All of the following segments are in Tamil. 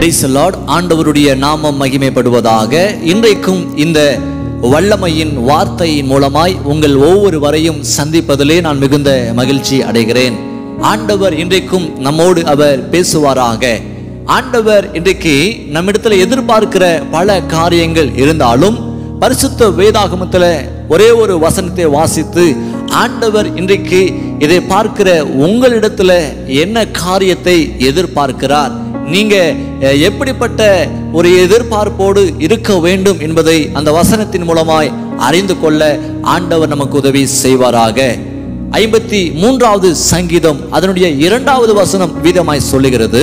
பிரைஸ் லார்ட் ஆண்டவருடைய நாமம் மகிமைப்படுவதாக இன்றைக்கும் இந்த வல்லமையின் வார்த்தையின் மூலமாய் உங்கள் ஒவ்வொருவரையும் சந்திப்பதிலே நான் மிகுந்த மகிழ்ச்சி அடைகிறேன் ஆண்டவர் இன்றைக்கும் நம்மோடு அவர் பேசுவாராக ஆண்டவர் இன்றைக்கு நம்மிடத்தில் எதிர்பார்க்கிற பல காரியங்கள் இருந்தாலும் பரிசுத்த வேதாகமத்தில் ஒரே ஒரு வசனத்தை வாசித்து ஆண்டவர் இன்றைக்கு இதை பார்க்கிற உங்களிடத்துல என்ன காரியத்தை எதிர்பார்க்கிறார் நீங்க அஹ், எப்படிப்பட்ட ஒரு எதிர்பார்ப்போடு இருக்க வேண்டும் என்பதை அந்த வசனத்தின் மூலமாய் அறிந்து கொள்ள ஆண்டவர் நமக்கு உதவி செய்வாராக ஐம்பத்தி மூன்றாவது சங்கீதம் அதனுடைய இரண்டாவது வசனம் வீதமாய் சொல்லுகிறது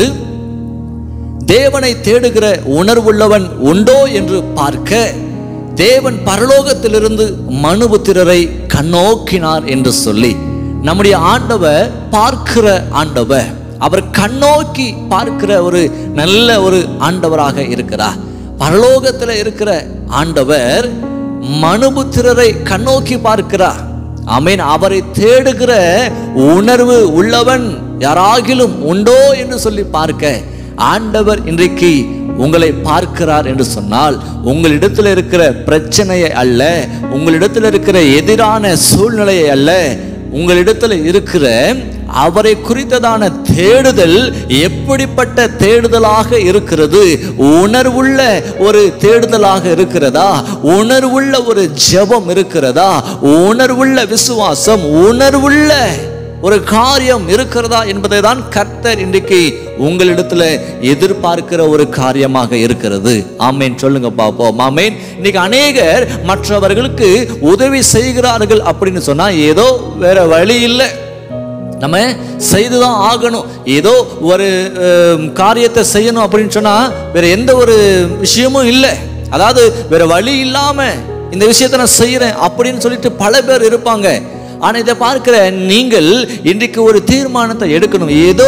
தேவனை தேடுகிற உணர்வுள்ளவன் உண்டோ என்று பார்க்க தேவன் பரலோகத்திலிருந்து மனுபுத்திரரை கண்ணோக்கினார் என்று சொல்லி நம்முடைய ஆண்டவர் பார்க்கிற ஆண்டவர் அவர் கண்ணோக்கி பார்க்கிற ஒரு நல்ல ஒரு ஆண்டவராக இருக்கிறார் பரலோகத்தில் இருக்கிற ஆண்டவர் மனுபுத்திரரை கண்ணோக்கி பார்க்கிறார் ஆமென் அவரை தேடுகிற உணர்வு உள்ளவன் யாராகிலும் உண்டோ என்று சொல்லி பார்க்க ஆண்டவர் இன்றைக்கு உங்களை பார்க்கிறார் என்று சொன்னால் உங்களிடத்தில் இருக்கிற பிரச்சனையை அல்ல உங்களிடத்தில் இருக்கிற எதிரான சூழ்நிலையை அல்ல உங்களிடத்தில் இருக்கிற அவரை குறித்ததான தேடுதல் எப்படிப்பட்ட தேடுதலாக இருக்கிறது உணர்வுள்ள ஒரு தேடுதலாக இருக்கிறதா உணர்வுள்ள ஒரு ஜெபம் இருக்கிறதா உணர்வுள்ள விசுவாசம் உணர்வுள்ள ஒரு காரியம் இருக்கிறதா என்பதை தான் கர்த்தர் இன்றைக்கு உங்களிடத்துல எதிர்பார்க்கிற ஒரு காரியமாக இருக்கிறது ஆமேன் சொல்லுங்க பாப்போம் ஆமேன் இன்னைக்கு அநேகர் மற்றவர்களுக்கு உதவி செய்கிறார்கள் அப்படின்னு சொன்னா ஏதோ வேற வழி இல்லை நம்ம செய்துதான் ஆகணும் ஏதோ ஒரு அஹ், காரியத்தை செய்யணும் அப்படின்னு சொன்னா வேற எந்த ஒரு விஷயமும் இல்லை அதாவது வேற வழி இல்லாம இந்த விஷயத்தை நான் செய்யறேன் அப்படின்னு சொல்லிட்டு பல பேர் இருப்பாங்க ஆனா இதை பார்க்கிற நீங்கள் இன்றைக்கு ஒரு தீர்மானத்தை எடுக்கணும் ஏதோ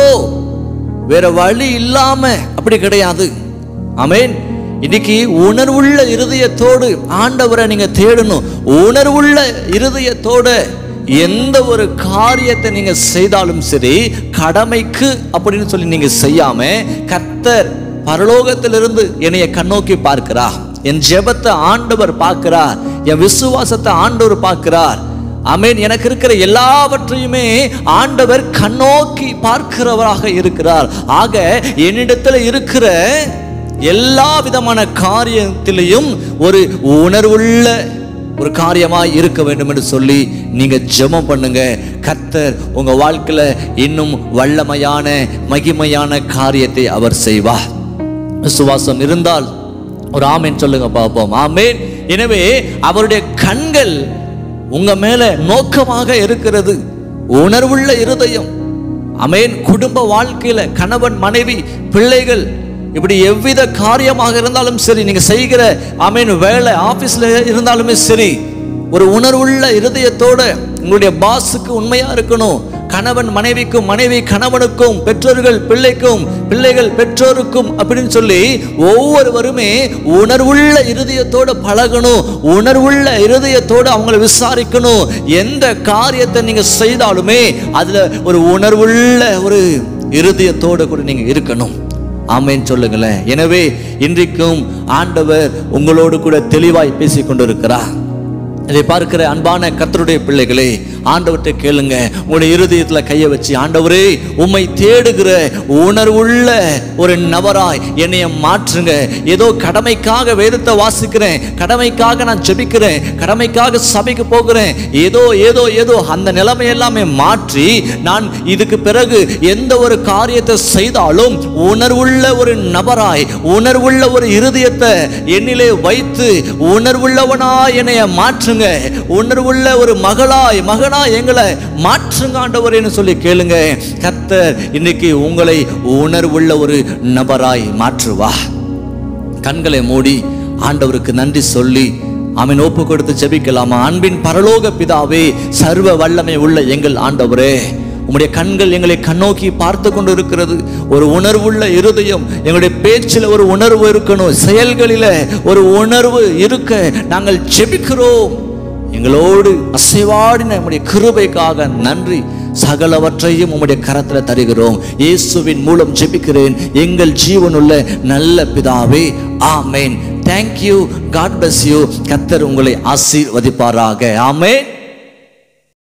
வேற வழி இல்லாம அப்படி கிடையாது ஆமென் இன்னைக்கு உணர்வுள்ள இருதயத்தோடு ஆண்டவரை நீங்க தேடணும் உணர்வுள்ள இருதயத்தோட எந்த ஒரு காரியத்தை நீங்க செய்தாலும் சரி கடமைக்கு அப்படின்னு சொல்லி நீங்க செய்யாம கர்த்தர் பரலோகத்திலிருந்து என்னைய கண்ணோக்கி பார்க்கிறார் என் ஜெபத்தை ஆண்டவர் பார்க்கிறார் என் விசுவாசத்தை ஆண்டவர் பார்க்கிறார் ஆமென் எனக்கு இருக்கிற எல்லாவற்றையுமே ஆண்டவர் கண்ணோக்கி பார்க்கிறவராக இருக்கிறார் ஆக என்னிடத்துல இருக்கிற எல்லா விதமான காரியத்திலையும் ஒரு உணர்வுள்ள ஒரு காரியமாய் இருக்க வேண்டும் என்று சொல்லி நீங்க ஜெபம் பண்ணுங்க கர்த்தர் உங்க வாழ்க்கையில இன்னும் வல்லமையான மகிமையான காரியத்தை அவர் செய்வார் விசுவாசம் இருந்தால் ஒரு ஆமேன் சொல்லுங்க பார்ப்போம் ஆமேன் எனவே அவருடைய கண்கள் உங்க மேல நோக்கமாக இருக்கிறது உணர்வுள்ள இருதயம் அமேன் குடும்ப வாழ்க்கையில கணவன் மனைவி பிள்ளைகள் இப்படி எவ்வித காரியமாக இருந்தாலும் சரி நீங்க செய்கிற அமேன் வேலை ஆபீஸ்ல இருந்தாலுமே சரி ஒரு உணர்வுள்ள இருதயத்தோட உங்களுடைய பாஸுக்கு உண்மையா இருக்கணும் கணவன் மனைவிக்கும் மனைவி கணவனுக்கும் பெற்றோர்கள் பிள்ளைக்கும் பிள்ளைகள் பெற்றோருக்கும் அப்படின்னு சொல்லி ஒவ்வொருவருமே உணர்வுள்ள இருதயத்தோட பழகணும் உணர்வுள்ள இருதயத்தோட அவங்கள விசாரிக்கணும் எந்த காரியத்தை நீங்க செய்தாலுமே அதுல ஒரு உணர்வுள்ள ஒரு இருதயத்தோட கூட நீங்க இருக்கணும் ஆமேன் சொல்லுங்களேன் எனவே இன்றைக்கும் ஆண்டவர் உங்களோடு கூட தெளிவாய் பேசிக் கொண்டிருக்கிறார் இதை பார்க்கிற அன்பான கர்த்தருடைய பிள்ளைகளே ஆண்டவர்கிட்ட கேளுங்க உங்களுடைய இருதயத்துல கையை வச்சு ஆண்டவரே உம்மை தேடுகிற உணர்வுள்ள ஒரு நபராய் என்னைய மாற்றுங்க ஏதோ கடமைக்காக வேதத்தை வாசிக்கிறேன் கடமைக்காக நான் ஜெபிக்கிறேன் கடமைக்காக சபைக்கு போகிறேன் ஏதோ ஏதோ ஏதோ அந்த நிலைமை எல்லாமே மாற்றி நான் இதுக்கு பிறகு எந்த ஒரு காரியத்தை செய்தாலும் உணர்வுள்ள ஒரு நபராய் உணர்வுள்ள ஒரு இருதயத்தை என்னிலே வைத்து உணர்வுள்ளவனாய் என்னைய மாற்றுங்க உணர்வுள்ள ஒரு மகளாய் மகனாய் எங்களை மாற்றுங்க ஆண்டவரேன்னு சொல்லி கேளுங்க கர்த்தர் இன்னைக்கு உங்களை உணர்வுள்ள ஒரு நபராய் மாற்றுவா கண்களை மூடி ஆண்டவருக்கு நன்றி சொல்லி அவன் ஒப்பு கொடுத்து ஜெபிக்கலாமா அன்பின் பரலோக பிதாவே சர்வ வல்லமை உள்ள எங்கள் ஆண்டவரே உம்முடைய கண்கள் எங்களை கண்ணோக்கி பார்த்து கொண்டு இருக்கிறது ஒரு உணர்வுள்ள இருதயம் எங்களுடைய பேச்சில் ஒரு உணர்வு இருக்கணும் செயல்களில ஒரு உணர்வு இருக்க நாங்கள் ஜெபிக்கிறோம் எங்களோடு அசைவாடின நம்முடைய கிருபைக்காக நன்றி சகலவற்றையும் உம்முடைய கரத்தில் தருகிறோம் இயேசுவின் மூலம் ஜெபிக்கிறேன் எங்கள் ஜீவனுள்ள நல்ல பிதாவே ஆமேன் தேங்க்யூ காட் bless யூ கத்தர் உங்களை ஆசீர்வதிப்பாராக ஆமேன்